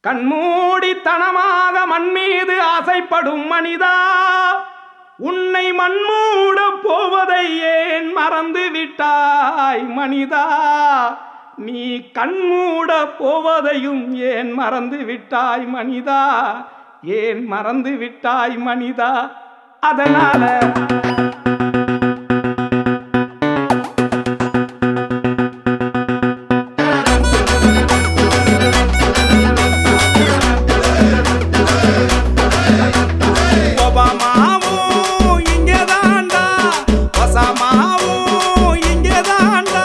கண்மூடித்தனமாக மண் மீது ஆசைப்படும் மனிதா உன்னை மண்மூட போவதை ஏன் மறந்து விட்டாய் மனிதா நீ கண்மூட போவதையும் ஏன் மறந்து விட்டாய் மனிதா ஏன் மறந்து விட்டாய் மனிதா அதனால ஒபாமாவும் இங்கேதான்டா ஒசாமாவும் இங்கேதான்டா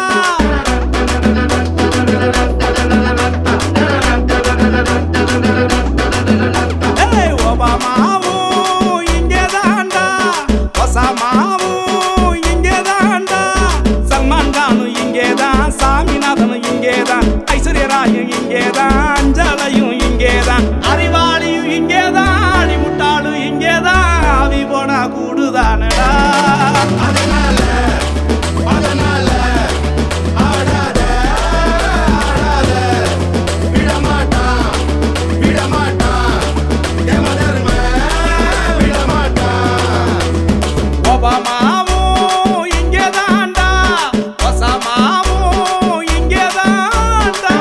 ஏய் ஒபாமாவும் இங்கேதான்டா ஒசாமாவும் இங்கேதான்டா சல்மான் கானும் இங்கேதான் சாமிநாதனும் இங்கேதான் ஐஸ்வர்யராயும் இங்கேதான் அஞ்சலையும் இங்கேதான் அறிவாளியும் இங்கேதான் அடி முட்டாளும் இங்கேதான் ஆவி போனா கூடுதானடா அதனால அதனால ஆடாத ஆடாத விடமாட்டான் விடமாட்டான் யமதர்ம விடமாட்டான் ஒபாமாவும் இங்கேதான்டா ஒசாமாவும் இங்கேதான்டா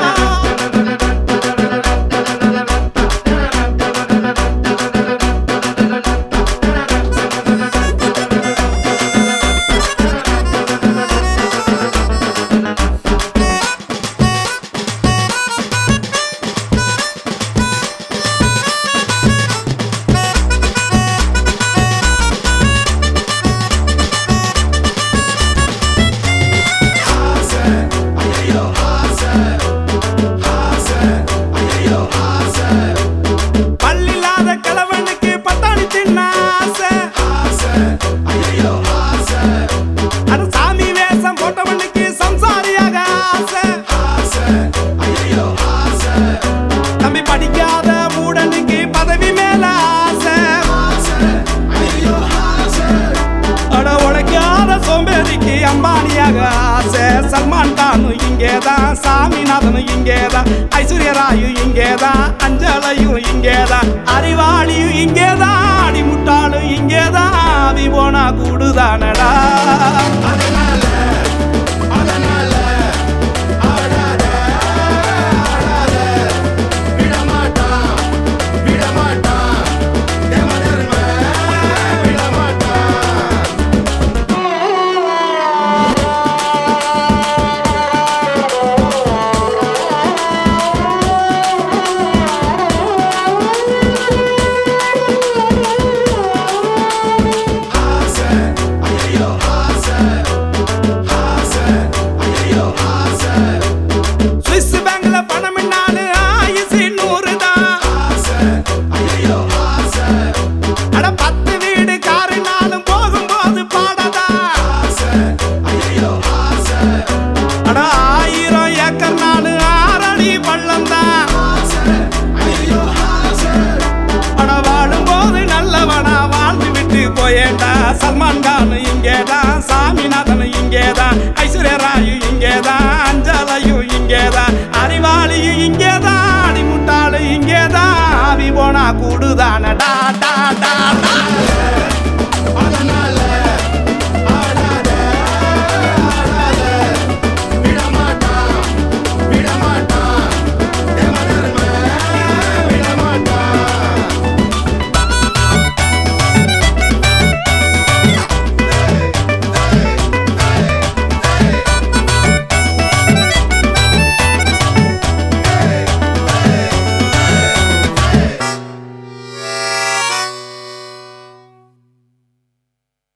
ஆசை ஐயோ ஆசை ஆசை ஐயோ ஆசை பல்லில்லாத கிழவனுக்கு பட்டாணி தின்ன ஆசை ஆசை ஐயோ ஆசை அட சாமி வேஷம் போட்டவனுக்கு சம்சாரியாக ஆசை ஆசை ஐயோ ஆசை தம்பி படிக்காத மூடனுக்கு பதவி மேல ஆசை ஆசை ஐயோ ஆசை அட உழைக்காத சோம்பேறிக்கு அம்பானியாக ஆசை சல்மான் கானும் இங்கேதான் சாமிநாதனும் இங்கேதான் ஐஸ்வர்யராயும் இங்கேதான் அஞ்சலையும் இங்கேதான் அறிவாளியும் இங்கேதான் அடி முட்டாளும் இங்கேதான் ஆவி போனா கூடுதானடா அதனால அதனால ஆடாத ஆடாத விடமாட்டான் விடமாட்டான் யமதர்ம விடமாட்டான் ஆசை ஐயோ ஆசை ஆசை ஐயோ ஆசை சுவிஸ் பேங்க்ல பணம் என்னாலு ஆயுசு நூறு தான் ஆசை ஐயோ ஆசை அட பத்து வீடு காருனாலும் போகும்போது பாடதா ஆசை ஐயோ ஆசை அட ஆயிரம் ஏக்கர் நாலு ஆறடி பள்ளம் தான் ஆசை ஐயோ ஆசை அட வாழும்போது நல்லவனா வாழ்ந்து விட்டு போயேண்டா சல்மான் கான் இங்கேதான் சாமிநாதன் இங்கேதான் ஐஸ்வர்யராயு இங்கேதான் அஞ்சலையும் இங்கேதான் அறிவாளியும் இங்கேதான் அடி முட்டாளு இங்கேதான் ஆவி போனா கூடுதானடா டா டா